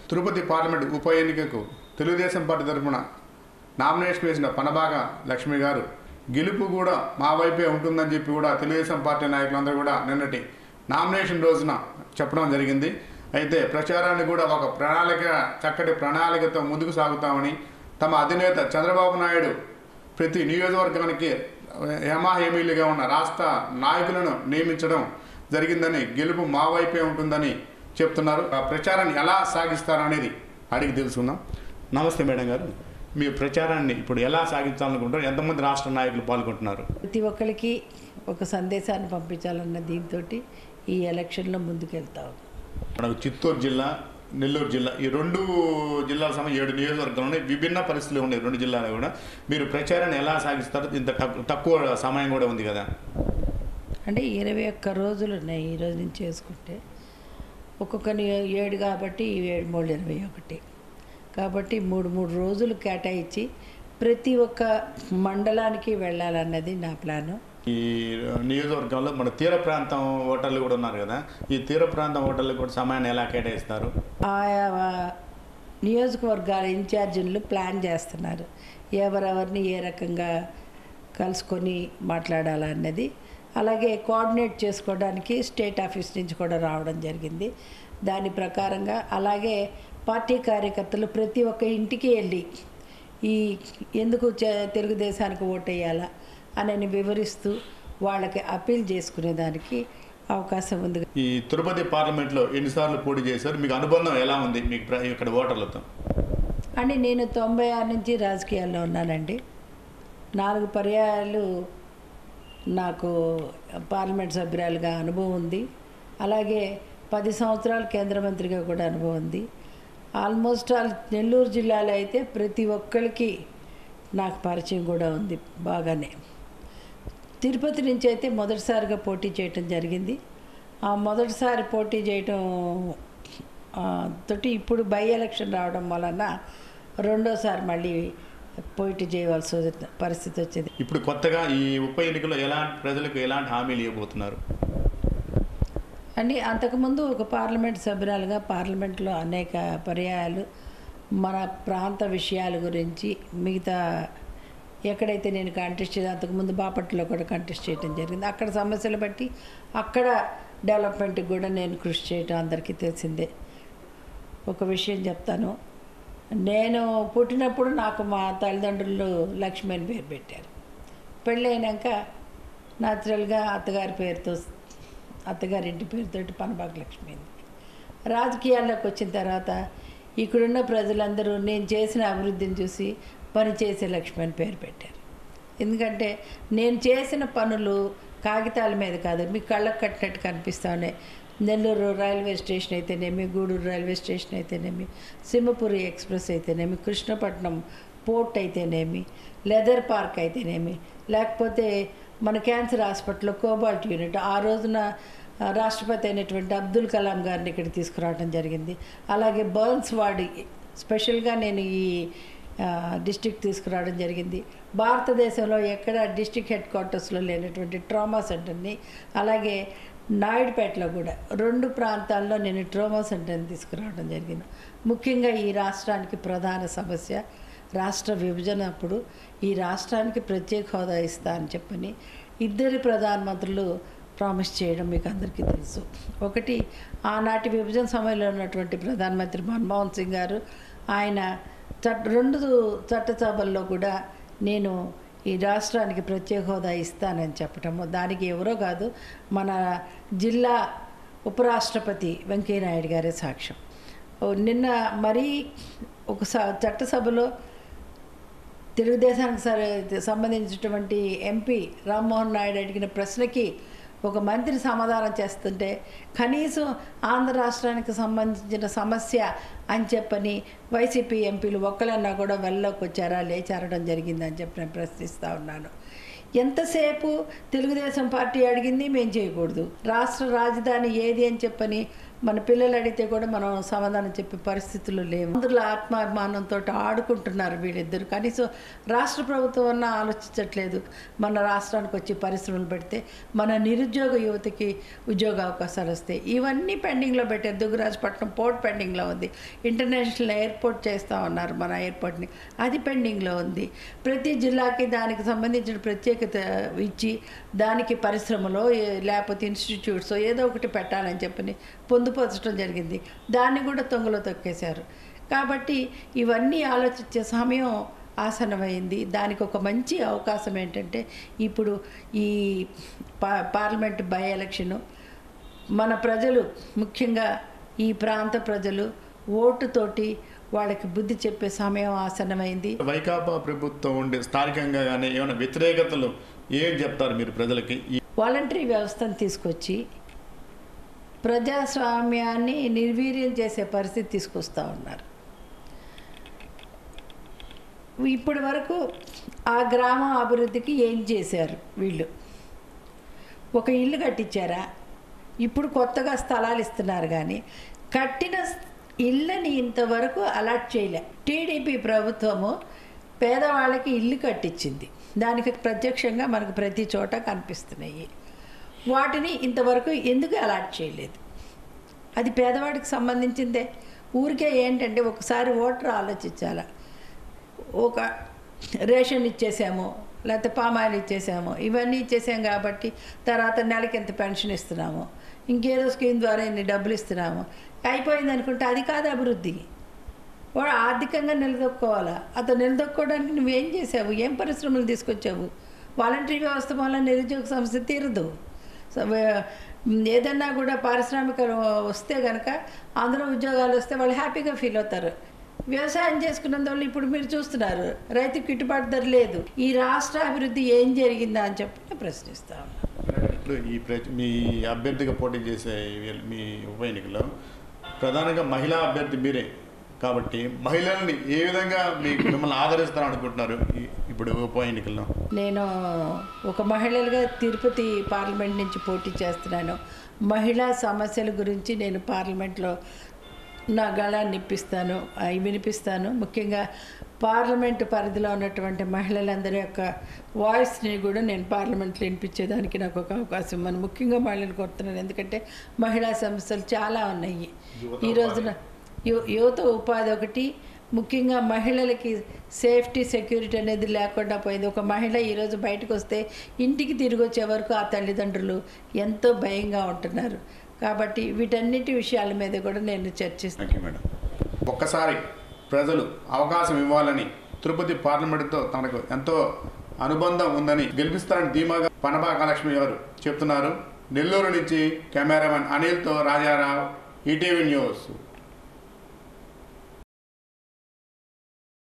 Tirupati parliament ఉప ఎన్నికకు Telugu Desam party తరఫున నామినేషన్ వేసిన పనబాగ లక్ష్మి గారు గెలుపు కూడా మా వైపే ఉంటుందని చెప్పి కూడా తెలుగుదేశం పార్టీ నాయకులందరూ కూడా నిన్నటి నామినేషన్ రోజున చెప్పడం జరిగింది అయితే ప్రచారాన్ని కూడా ఒక ప్రణాళిక చక్కటి ప్రణాళికతో ముందుకు సాగుతామని తమ అధినేత చంద్రబాబు నాయుడు ప్రతి నియోజకవర్గానికి హేమాహేమీలుగా ఉన్న రాష్ట్ర నాయకులను నియమించడం జరిగిందని గెలుపు మా వైపే ఉంటుందని చెప్తున్నారు ఆ ప్రచారాన్ని ఎలా సాగిస్తారనేది అడిగి తెలుసుకుందాం నమస్తే మేడం గారు మీ ప్రచారాన్ని ఇప్పుడు ఎలా సాగించాలనుకుంటారు ఎంతమంది రాష్ట్ర నాయకులు పాల్గొంటున్నారు ప్రతి ఒక్కరికి ఒక సందేశాన్ని పంపించాలన్న దీంతో ఈ ఎలక్షన్లో ముందుకెళ్తాం మనకు చిత్తూరు జిల్లా నెల్లూరు జిల్లా ఈ రెండు జిల్లాల సమయం ఏడు నియోజకవర్గాలు ఉన్నాయి విభిన్న పరిస్థితులు ఉన్నాయి రెండు జిల్లాలు కూడా మీరు ప్రచారాన్ని ఎలా సాగిస్తారు ఇంత తక్కు- తక్కువ సమయం కూడా ఉంది కదా అంటే ఇరవై ఒక్క రోజులు ఉన్నాయి ఈ రోజు నుంచి చేసుకుంటే ఒక్కొక్క నియో- ఏడు కాబట్టి ఈ ఏడు మూడు ఇరవై ఒకటి కాబట్టి మూడు మూడు రోజులు కేటాయించి ప్రతి ఒక్క మండలానికి వెళ్ళాలన్నది నా ప్లాను ఈ నియోజకవర్గంలో మన తీర ప్రాంతం ఓటర్లు కూడా ఉన్నారు కదా ఈ తీర ప్రాంతం ఓటర్లు కూడా సమయాన్ని ఎలా కేటాయిస్తారు ఆయా నియోజకవర్గాల ఇన్ఛార్జీలు ప్లాన్ చేస్తున్నారు ఎవరెవరిని ఏ రకంగా కలుసుకొని మాట్లాడాలన్నది అలాగే కోఆర్డినేట్ చేసుకోవడానికి స్టేట్ ఆఫీస్ నుంచి కూడా రావడం జరిగింది దాని ప్రకారంగా అలాగే పార్టీ కార్యకర్తలు ప్రతి ఒక్క ఇంటికి వెళ్ళి ఈ ఎందుకు చ- తెలుగుదేశానికి ఓటేయాలా అని వివరిస్తూ వాళ్ళకి అప్పీల్ చేసుకునేదానికి అవకాశం ఉంది ఈ తిరుపతి పార్లమెంట్లో ఎన్నిసార్లు పోటీ చేశారు మీకు అనుబంధం ఎలా ఉంది మీకు ప్ర- ఇక్కడ ఓటర్లతో అని నేను తొంభై ఆరు నుంచి రాజకీయాల్లో ఉన్నానండి నాలుగు పర్యాయాలు నాకు పార్లమెంట్ సభ్యురాలుగా అనుభవం ఉంది అలాగే పది సంవత్సరాలు కేంద్ర మంత్రిగా కూడా అనుభవం ఉంది ఆల్మోస్ట్ ఆల్ నెల్లూరు జిల్లాలో అయితే ప్రతి ఒక్కరికి నాకు పరిచయం కూడా ఉంది బాగానే తిరుపతి నుంచి అయితే మొదటిసారిగా పోటీ చేయటం జరిగింది ఆ మొదటిసారి పోటీ చేయటం ఆ, తోటి ఇప్పుడు బై ఎలక్షన్ రావడం వలన రెండోసారి మళ్ళీ పోటీ చేయవలసి వచ్చిన పరిస్థితి వచ్చింది ఇప్పుడు కొత్తగా ఈ ఉప ఎన్నికలో ఎలాంటి ప్రజలకు ఎలాంటి హామీలు ఇవ్వబోతున్నారు అని అంతకుముందు ఒక పార్లమెంట్ సభ్యురాలుగా పార్లమెంట్లో అనేక పర్యాయాలు మన ప్రాంత విషయాల గురించి మిగతా ఎక్కడైతే నేను కంటెస్ట్ చేసి అంతకుముందు బాపట్లలో కూడా కంటెస్ట్ చేయడం జరిగింది అక్కడ సమస్యలు బట్టి అక్కడ డెవలప్మెంట్కి కూడా నేను కృషి చేయటం అందరికీ తెలిసిందే ఒక విషయం చెప్తాను నేను పుట్టినప్పుడు నాకు మా తల్లిదండ్రులు లక్ష్మి అని పేరు పెట్టారు పెళ్ళైనాక న్యాచురల్గా అత్తగారి పేరుతో అత్తగారింటి పేరుతోటి పనబాక లక్ష్మి అయింది రాజకీయాల్లోకి వచ్చిన తర్వాత ఇక్కడున్న ప్రజలందరూ నేను చేసిన అభివృద్ధిని చూసి పని చేసే లక్ష్మి అని పేరు పెట్టారు ఎందుకంటే నేను చేసిన పనులు కాగితాల మీద కాదు మీ కళ్ళకు కట్టినట్టు కనిపిస్తానే నెల్లూరు రైల్వే స్టేషన్ అయితేనేమి గూడూరు రైల్వే స్టేషన్ అయితేనేమి సింహపురి ఎక్స్ప్రెస్ అయితేనేమి కృష్ణపట్నం పోర్ట్ అయితేనేమి లెదర్ పార్క్ అయితేనేమి లేకపోతే మన క్యాన్సర్ హాస్పిటల్లో కోబాల్ట్ యూనిట్ ఆ రోజున ఆ, రాష్ట్రపతి అయినటువంటి అబ్దుల్ కలాం గారిని ఇక్కడ తీసుకురావడం జరిగింది అలాగే బర్న్స్ వార్డ్ స్పెషల్గా నేను ఈ డిస్టిక్ తీసుకురావడం జరిగింది భారతదేశంలో ఎక్కడ డిస్టిక్ హెడ్ క్వార్టర్స్లో లేనటువంటి ట్రామా సెంటర్ని అలాగే నాయుడుపేటలో కూడా రెండు ప్రాంతాల్లో నేను ట్రామా సెంటర్ని తీసుకురావడం జరిగింది ముఖ్యంగా ఈ రాష్ట్రానికి ప్రధాన సమస్య రాష్ట్ర విభజన అప్పుడు ఈ రాష్ట్రానికి ప్రత్యేక హోదా ఇస్తా అని చెప్పని ఇద్దరి ప్రధానమంత్రులు ప్రామిస్ చేయడం మీకు అందరికీ తెలుసు ఒకటి ఆనాటి విభజన సమయంలో ఉన్నటువంటి ప్రధానమంత్రి మన్మోహన్ సింగ్ గారు ఆయన చట్ట రెండు చట్టసభల్లో కూడా నేను ఈ రాష్ట్రానికి ప్రత్యేక హోదా ఇస్తానని చెప్పటము దానికి ఎవరో కాదు మన జిల్లా ఉపరాష్ట్రపతి వెంకయ్యనాయుడు గారే సాక్ష్యం ఓ నిన్న మరీ ఒక స- చట్టసభలో తెలుగుదేశానికి సరే సంబంధించినటువంటి ఎంపీ రామ్మోహన్ నాయుడు అడిగిన ప్రశ్నకి ఒక మంత్రి సమాధానం చేస్తుంటే కనీసం ఆంధ్ర రాష్ట్రానికి సంబంధించిన సమస్య అని చెప్పని వైసీపీ ఎంపీలు ఒక్కలన్నా కూడా వెళ్ళలోకి వచ్చారా లేచారడం జరిగిందని చెప్పి నేను ప్రశ్నిస్తూ ఉన్నాను ఎంతసేపు తెలుగుదేశం పార్టీ అడిగింది మేము చేయకూడదు రాష్ట్ర రాజధాని ఏది అని చెప్పని మన పిల్లలు అడిగితే కూడా మనం సమాధానం చెప్పే పరిస్థితులు లేవు అందులో ఆత్మాభిమానంతో ఆడుకుంటున్నారు వీళ్ళిద్దరు కనీసం రాష్ట్ర ప్రభుత్వం అన్న ఆలోచించట్లేదు మన రాష్ట్రానికి వచ్చి పరిశ్రమలు పెడితే మన నిరుద్యోగ యువతకి ఉద్యోగ అవకాశాలు వస్తాయి ఇవన్నీ పెండింగ్లో పెట్టారు దుగ్గరాజపట్నం పోర్ట్ పెండింగ్లో ఉంది ఇంటర్నేషనల్ ఎయిర్పోర్ట్ చేస్తూ ఉన్నారు మన ఎయిర్పోర్ట్ని అది పెండింగ్లో ఉంది ప్రతి జిల్లాకి దానికి సంబంధించిన ప్రత్యేకత ఇచ్చి దానికి పరిశ్రమలో ఏ- లేకపోతే ఇన్స్టిట్యూట్స్ ఏదో ఒకటి పెట్టాలని చెప్పని పొందుపరచడం జరిగింది దాన్ని కూడా తొంగలో తొక్కేశారు కాబట్టి ఇవన్నీ ఆలోచించే సమయం ఆసన్నమైంది దానికి ఒక మంచి అవకాశం ఏంటంటే ఇప్పుడు ఈ పా పార్లమెంట్ బై ఎలక్షను మన ప్రజలు ముఖ్యంగా ఈ ప్రాంత ప్రజలు ఓటుతోటి వాళ్ళకి బుద్ధి చెప్పే సమయం ఆసన్నమైంది వైకాపా ప్రభుత్వం ఉండే స్థానికంగా కానీ ఏమైనా వ్యతిరేకతలు ఏం చెప్తారు మీరు ప్రజలకి ఈ వాలంటరీ వ్యవస్థను తీసుకొచ్చి ప్రజాస్వామ్యాన్ని నిర్వీర్యం చేసే పరిస్థితి తీసుకొస్తా ఉన్నారు ఇప్పటి వరకు ఆ గ్రామం అభివృద్ధికి ఏం చేశారు వీళ్ళు ఒక ఇల్లు కట్టించారా ఇప్పుడు కొత్తగా స్థలాలు ఇస్తున్నారు కానీ కట్టిన ఇళ్ళని ఇంతవరకు అలాట్ చేయలే టీడీపీ ప్రభుత్వము పేదవాళ్ళకి ఇల్లు కట్టించింది దానికి ప్రత్యక్షంగా మనకు ప్రతి చోట కనిపిస్తున్నాయి వాటిని ఇంతవరకు ఎందుకు అలాట్ చేయలేదు అది పేదవాడికి సంబంధించిందే ఊరికే ఏంటంటే ఒకసారి ఓటర్ ఆలోచించాల ఒక రేషన్ ఇచ్చేసాము లేకపోతే పామాయిల్ ఇచ్చేసాము ఇవన్నీ ఇచ్చేసాం కాబట్టి తర్వాత నెలకి ఎంత పెన్షన్ ఇస్తున్నాము ఇంకేదో స్కీమ్ ద్వారా ఇన్ని డబ్బులు ఇస్తున్నాము అయిపోయింది అనుకుంటే అది కాదు అభివృద్ధి వాడు ఆర్థికంగా నిలదొక్కోవాలా అతను నిలదొక్కోవడానికి నువ్వేం చేసావు ఏం పరిశ్రమలు తీసుకొచ్చావు వాలంటరీ వ్యవస్థ వల్ల నిరుద్యోగ సమస్య తీరదు సో వే- ఏదన్నా కూడా పారిశ్రామిక వస్తే కనుక అందులో ఉద్యోగాలు వస్తే వాళ్ళు హ్యాపీగా ఫీల్ అవుతారు వ్యవసాయం చేసుకున్నందువల్ల ఇప్పుడు మీరు చూస్తున్నారు రైతుకి గిట్టుబాటు ధర లేదు ఈ రాష్ట్ర అభివృద్ధి ఏం జరిగిందా అని చెప్పి నేను ప్రశ్నిస్తా ఉన్నాను ఇప్పుడు ఈ ప్ర- మీ అభ్యర్థిగా పోటీ చేసే వీళ్ళ- మీ ఉప ఎన్నికలో ప్రధానంగా మహిళా అభ్యర్థి మీరే కాబట్టి మహిళల్ని ఏ విధంగా మీ మిమ్మల్ని ఆదరిస్తారు అనుకుంటున్నారు ఈ- ఇప్పుడు ఉప ఎన్నికల్లో నేను ఒక మహిళలుగా తిరుపతి పార్లమెంట్ నుంచి పోటీ చేస్తున్నాను మహిళా సమస్యల గురించి నేను పార్లమెంట్లో నా గళాన్ని ఇప్పిస్తాను అవి వినిపిస్తాను ముఖ్యంగా పార్లమెంటు పరిధిలో ఉన్నటువంటి మహిళలందరి యొక్క వాయిస్ని కూడా నేను పార్లమెంట్లో వినిపించేదానికి నాకు ఒక అవకాశం ఇవ్వను ముఖ్యంగా మహిళలు కోరుతున్నాను ఎందుకంటే మహిళా సమస్యలు చాలా ఉన్నాయి ఈ రోజున యు- యువత ఉపాధి ఒకటి ముఖ్యంగా మహిళలకి సేఫ్టీ సెక్యూరిటీ అనేది లేకుండా పోయింది ఒక మహిళ ఈరోజు బయటకు వస్తే ఇంటికి తిరిగి వచ్చే వరకు ఆ తల్లిదండ్రులు ఎంతో భయంగా ఉంటున్నారు కాబట్టి వీటన్నిటి విషయాల మీద కూడా నేను చర్చిస్తాను థ్యాంక్ యూ మేడం ఒక్కసారి ప్రజలు అవకాశం ఇవ్వాలని తిరుపతి పార్లమెంటుతో తనకు ఎంతో అనుబంధం ఉందని గెలిపిస్తారని ధీమాగా పనబాక లక్ష్మి గారు చెప్తున్నారు నెల్లూరు నుంచి కెమెరామెన్ అనిల్తో రాజారావు ఈటీవీ న్యూస్